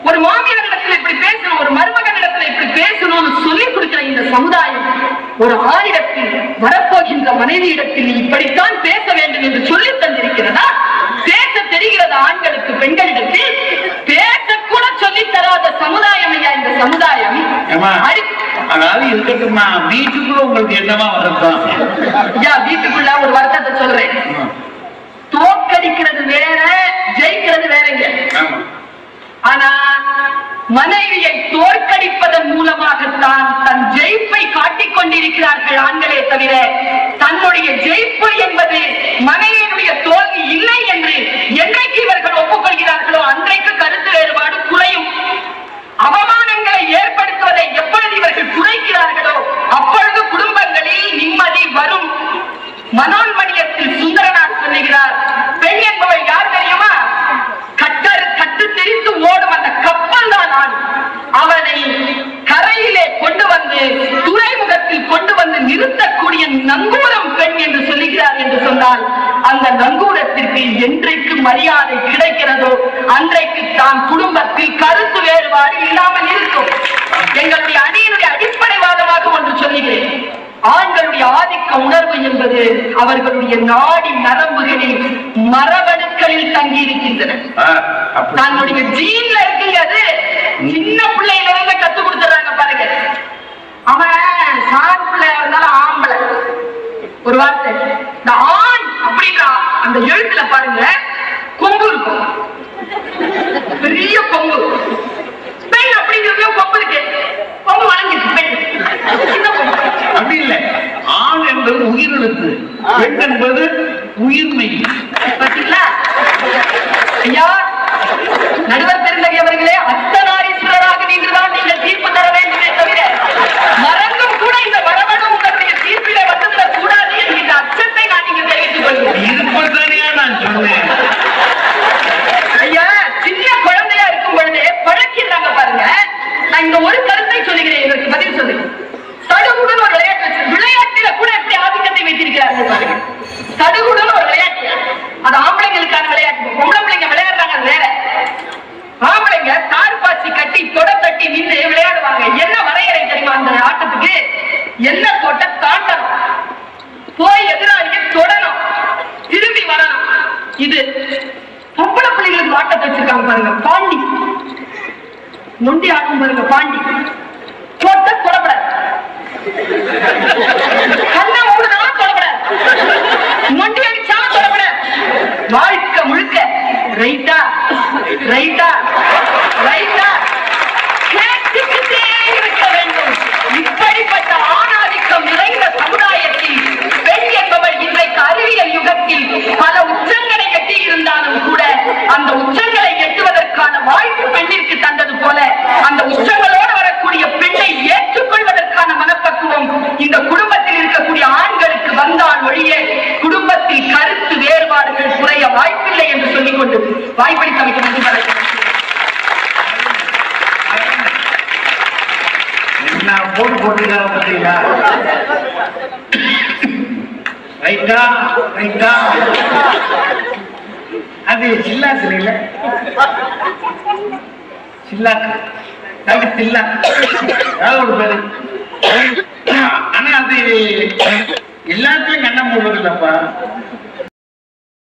ஒரு மாமியாரிடத்துல இப்படி பேசணும் ஒரு மருமகனிடத்துல இப்படி பேசணும்னு சொல்லி கொடுக்கிற இந்த சமுதாயம் ஒரு ஆணிடத்தில் வரப்போகின்ற மனைவியிடத்தில் நீ இப்படித்தான் பேச வேண்டும் என்று சொல்லி தந்திருக்கிறதா பேச தெரிகிறது ஆண்களுக்கு பெண்களிடத்தில் பேசக்கூட சொல்லித் தராத சமுதாயம் ஐயா இந்த சமுதாயம் ஏம்மா, அடி- அதாவது இருக்கட்டும்மா வீட்டுக்குள்ள உங்களுக்கு என்னமா வருத்தம் ஐயா வீட்டுக்குள்ள ஒரு வருத்தத்தை சொல்றேன் தோற்கடிக்கிறது வேற ஜெயிக்கிறது வேறங்க ஆமா ஆனா மனைவியை தோற்கடிப்பதன் மூலமாகத்தான் தன் ஜெயிப்பை காட்டிக் கொண்டிருக்கிறார்கள் ஆண்களே தவிர தன்னுடைய ஜெயிப்பு என்பது மனைவியினுடைய தோல்வி இல்லை என்று என்றைக்கு இவர்கள் ஒப்புக்கொள்கிறார்களோ அன்றைக்கு கருத்து வேறுபாடு குறையும் அவமானங்களை ஏற்படுத்துவதை எப்பொழுது இவர்கள் குறைக்கிறார்களோ அப்பொழுது குடும்பங்களில் நிம்மதி வரும் மனோன்மணியத்தில் சுந்தரனார் சொல்லுகிறார் பெண் என்பவள் யார் தெரியுமா கட்டர் கட்டு தெரிந்து ஓடும் அந்த கப்பல் தான் நான் அவனை கரையிலே கொண்டு வந்து துறைமுகத்தில் கொண்டு வந்து நிறுத்தக்கூடிய நங்கூரம் பெண் என்று சொல்லுகிறார் என்று சொன்னால் அந்த நங்கூரத்திற்கு என்றைக்கு மரியாதை கிடைக்கிறதோ அன்றைக்கு தான் குடும்பத்தில் கருத்து வேறுபாடு இல்லாமல் இருக்கும் எங்களுடைய அணியினுடைய அடிப்படை வாதமாக ஒன்று சொல்லுகிறேன் ஆண்களுடைய ஆதிக்க உணர்வு என்பது அவர்களுடைய நாடி நரம்புகளில் மரபணுக்களில் தங்கி இருக்கின்றன ஆ, அப்படி. தன்னுடைய ஜீன்ல இருக்குங்க அது சின்ன பிள்ளையில இருந்து கத்து கொடுத்துறாங்க பாருங்க அவன் சார் பிள்ளையா இருந்தாலும் ஆம்பளை ஒரு வார்த்தை இந்த ஆண் அப்படின்ற அந்த எழுத்துல பாருங்க கொம்பு இருக்கும் பெரிய கொம்பு பெண் அப்படிங்கிறதுல கொம்பு இருக்கு கொம்பு வளைஞ்சிருக்கு பெண் சின்ன கொம்பு அப்படி இல்லை ஆண் என்பது உயிரெழுத்து பெண் என்பது உயிர்மை பாத்தீங்களா ஐயா நடுவர் பெருந்தகை அவர்களே அர்த்தநாரீஸ்வரராக நின்றுதான் நீங்கள் தீர்ப்பு தர வேண்டுமே தவிர மறந்தும் கூட இந்த வரவணு உங்களுடைய தீர்ப்பிலே வந்துவிடக் கூடாது என்கின்ற அச்சத்தை நான் இங்கு தெரிவித்துக் கொள்கிறேன் இருப்பதானே நான் சொன்னேன் ஐயா சின்ன குழந்தையா இருக்கும் பொழுதே பழக்கிறாங்க பாருங்க நான் இந்த ஒரு கருத்தை சொல்லுகிறேன் இதற்கு பதில் சொல்லுங்க சடுகுடன் ஒரு விளையாட்டு வச்சு விளையாட்டுல கூட எப்படி ஆதிக்கத்தை வைத்திருக்கிறார்கள் பாருங்க சடுகுடன் ஒரு விளையாட்டு அது ஆம்பளைங்களுக்கான விளையாட்டு பொம்பளை பிள்ளைங்க விளையாடுறாங்க அது வேற ஆம்பளைங்க தார் பாச்சி கட்டி தொட தட்டி நின்று விளையாடுவாங்க என்ன வரையறை தெரியுமா அந்த ஆட்டத்துக்கு என்ன கோட்டை தாண்டணும் போய் எதிராளியை தொடணும் திரும்பி வரணும் இது பொம்பளை பிள்ளைங்களுக்கு ஆட்டத்தை வச்சிருக்காங்க பாருங்க பாண்டி நொண்டி ஆட்டம் பாருங்க பாண்டி போட்ட தொடப்படாது கண்ணை மூடுனாலும் தொடப்படாது நொண்டி அடிச்சாலும் தொடப்படாது வாழ்க்கை முழுக்க ரைட்டா ரைட்டா ரைட்டா கேட்டுக்கிட்டே இருக்க வேண்டும் இப்படிப்பட்ட ஆணாதிக்கம் நிறைந்த சமுதாயத்தில் பெண் என்பவள் இன்றைக்கு அறிவியல் யுகத்தில் பல உச்சங்களை எட்டி இருந்தாலும் கூட அந்த உச்சங்களை எட்டுவதற்கான வாய்ப்பு பெண்ணிற்கு தந்தது போல அந்த உச்சங்களோடு வரக்கூடிய பெண்ணை ஏற்றுக்கொள்வதற்கான மனப்பக்குவம் இந்த குடும்பத்தில் இருக்கக்கூடிய ஆண்களுக்கு வந்தால் ஒழிய குடும்பத்தில் கருத்து வேறுபாடுகள் குறைய வாய்ப்பில்லை என்று சொல்லிக் கொண்டு வாய்ப்பளித்தமைக்கு நன்றி வணக்கம். என்ன போட்டு போட்டுருக்காங்க பார்த்தீங்களா ரைட்டா ரைட்டா அது சில்லாக்கு இல்ல சில்லாக்கு அது சில்லா ஏதாவது ஒரு பேரு ஆனா அது எல்லாத்தையும் கண்ண மூடுறது இல்லப்பா